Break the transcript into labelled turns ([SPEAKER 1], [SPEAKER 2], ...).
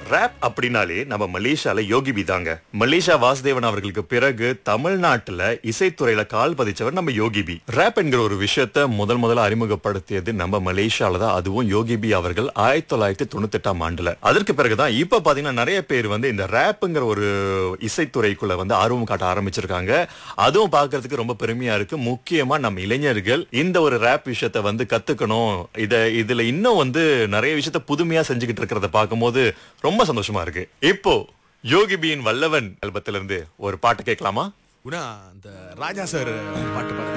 [SPEAKER 1] rape அப்படின்னாலே நம்ம மலேசியால யோகி பி தாங்க மலேசியா வாசுதேவன் அவர்களுக்கு பிறகு தமிழ்நாட்டுல இசைத்துறையில கால் பதிச்சவர் நம்ம யோகி பி ரேப் என்கிற ஒரு விஷயத்த முதல் முதல்ல அறிமுகப்படுத்தியது நம்ம மலேசியால தான் அதுவும் யோகி பி அவர்கள் ஆயிரத்தி தொள்ளாயிரத்தி தொண்ணூத்தி எட்டாம் ஆண்டுல அதற்கு பிறகுதான் இப்ப பாத்தீங்கன்னா நிறைய பேர் வந்து இந்த ரேப்புங்கிற ஒரு இசைத்துறைக்குள்ள வந்து ஆர்வம் காட்ட ஆரம்பிச்சிருக்காங்க அதுவும் பார்க்கிறதுக்கு ரொம்ப பெருமையா இருக்கு முக்கியமா நம்ம இளைஞர்கள் இந்த ஒரு ரேப் விஷயத்த வந்து கத்துக்கணும் இத இதுல இன்னும் வந்து நிறைய விஷயத்த புதுமையா செஞ்சுக்கிட்டு இருக்கிறத பார்க்கும்போது ரொம்ப சந்தோஷமா இருக்கு இப்போ யோகி பியின் வல்லவன் ஆல்பத்திலிருந்து ஒரு பாட்டு கேட்கலாமா
[SPEAKER 2] குணா அந்த ராஜா சார் பாட்டு பாடுங்க